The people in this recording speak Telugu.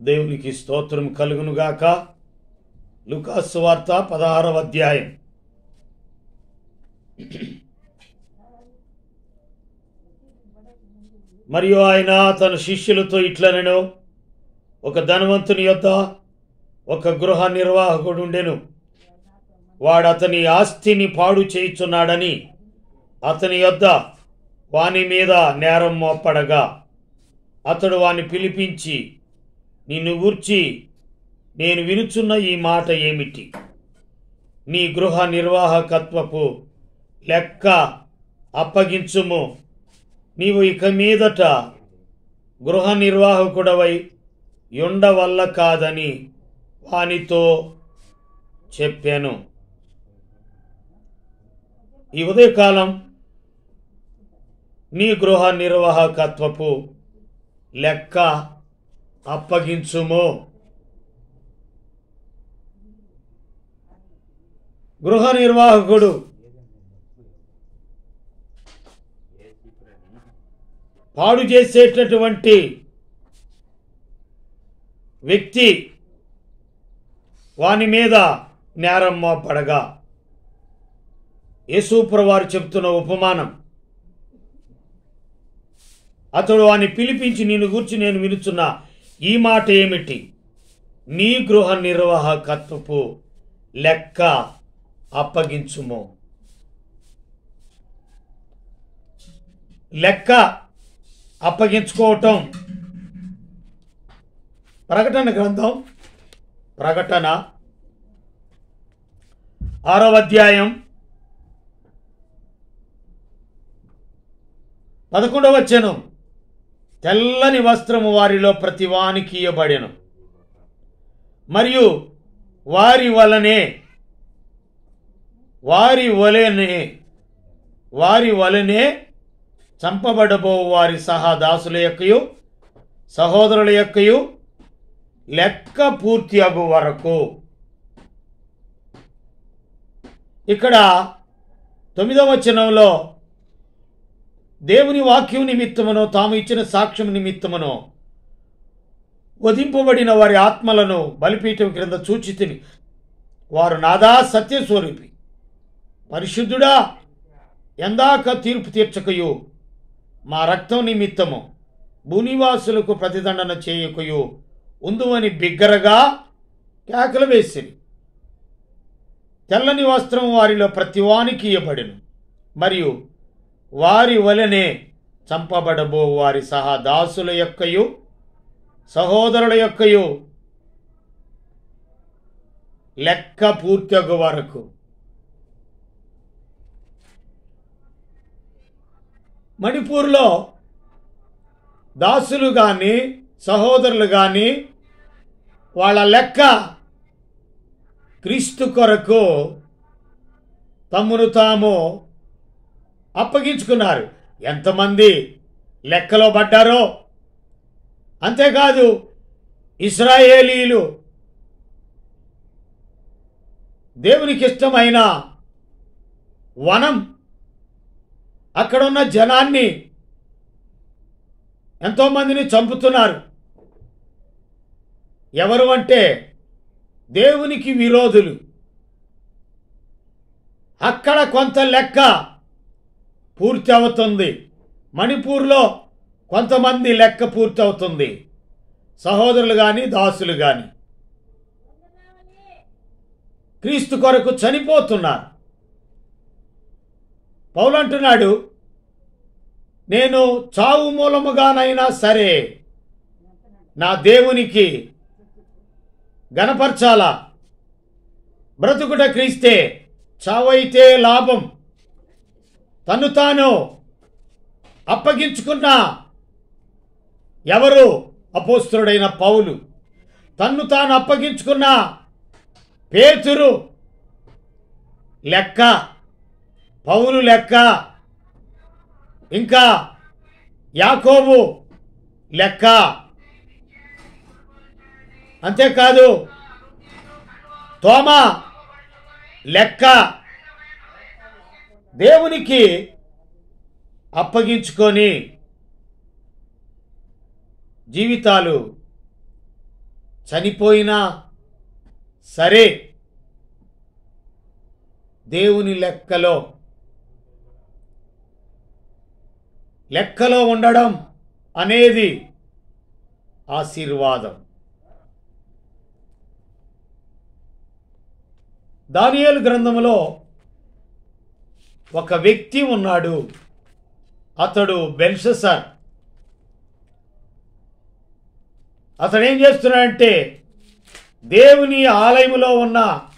దేవునికి స్తోత్రం కలుగునుగాక లుకాసు వార్త పదహారవ అధ్యాయం మరియు ఆయన తన శిష్యులతో ఇట్లనెను ఒక ధనవంతుని యొద్ద ఒక గృహ నిర్వాహకుడుండెను వాడు అతని ఆస్తిని పాడు చేయుచున్నాడని అతని యొద్ద వాని మీద నేరం మోపడగా అతడు వాని పిలిపించి నిన్ను గూర్చి నేను వినుచున్న ఈ మాట ఏమిటి నీ గృహ నిర్వాహకత్వపు లెక్క అప్పగించుము నీవు ఇక మీదట గృహ నిర్వాహకుడవై ఉండవల్ల కాదని వానితో చెప్పాను ఈ ఉదయకాలం నీ గృహ నిర్వాహకత్వపు లెక్క అప్పగించుము గృహ నిర్వాహకుడు పాడు చేసేటటువంటి వ్యక్తి వాని మీద నేరం మోపడగా యేసూప్ర వారు చెప్తున్న ఉపమానం అతడు వాని పిలిపించి నిన్ను గూర్చి నేను వినుచున్న ఈ మాట ఏమిటి నీ గృహ నిర్వాహకత్వపు లెక్క అప్పగించుము లెక్క అప్పగించుకోవటం ప్రకటన గ్రంథం ప్రకటన ఆరవ అధ్యాయం పదకొండవ వచనం తెల్లని వస్త్రము వారిలో ప్రతి వానికి ఇయ్యబడెను మరియు వారి వలనే వారి వలనే వారి వలనే చంపబడబో వారి సహా దాసుల యొక్కయు సహోదరుల యొక్కయు లెక్క పూర్తి అగు వరకు ఇక్కడ తొమ్మిదవ వచనంలో దేవుని వాక్యం నిమిత్తమునో తాము ఇచ్చిన సాక్ష్యం నిమిత్తమునో వధింపబడిన వారి ఆత్మలను బలిపీఠం క్రింద చూచితిని వారు నాదా సత్యస్వరూపి పరిశుద్ధుడా ఎందాక తీర్పు తీర్చకయు మా రక్తం నిమిత్తము భూనివాసులకు ప్రతిదండన చేయకయు ఉందువని బిగ్గరగా కేకలు వేసిరి తెల్లని వస్త్రం వారిలో ప్రతివానికి ఇయ్యబడిను మరియు వారి వలనే చంపబడబో వారి సహా దాసుల యొక్కయు సహోదరుల యొక్కయు లెక్క పూర్తగు వరకు మణిపూర్లో దాసులు కానీ సహోదరులు కానీ వాళ్ళ లెక్క క్రీస్తు కొరకు తమ్మును తాము అప్పగించుకున్నారు ఎంతమంది లెక్కలో పడ్డారో అంతేకాదు ఇస్రాయేలీలు దేవునికి ఇష్టమైన వనం అక్కడున్న జనాన్ని ఎంతోమందిని చంపుతున్నారు ఎవరు అంటే దేవునికి విరోధులు అక్కడ కొంత లెక్క పూర్తి అవుతుంది మణిపూర్లో కొంతమంది లెక్క పూర్తి అవుతుంది సహోదరులు కానీ దాసులు కానీ క్రీస్తు కొరకు చనిపోతున్నారు పౌలంటున్నాడు నేను చావు మూలముగానైనా సరే నా దేవునికి గనపరచాలా బ్రతుకుట క్రీస్తే చావైతే లాభం తను తాను అప్పగించుకున్న ఎవరు అపోస్తుడైన పౌలు తన్ను తాను అప్పగించుకున్న పేతురు లెక్క పౌలు లెక్క ఇంకా యాకోబు లెక్క అంతేకాదు తోమ లెక్క దేవునికి అప్పగించుకొని జీవితాలు చనిపోయినా సరే దేవుని లెక్కలో లెక్కలో ఉండడం అనేది ఆశీర్వాదం దానియేలు గ్రంథములో ఒక వ్యక్తి ఉన్నాడు అతడు బెల్షసర్ అతడు ఏం చేస్తున్నాడంటే దేవుని ఆలయములో ఉన్న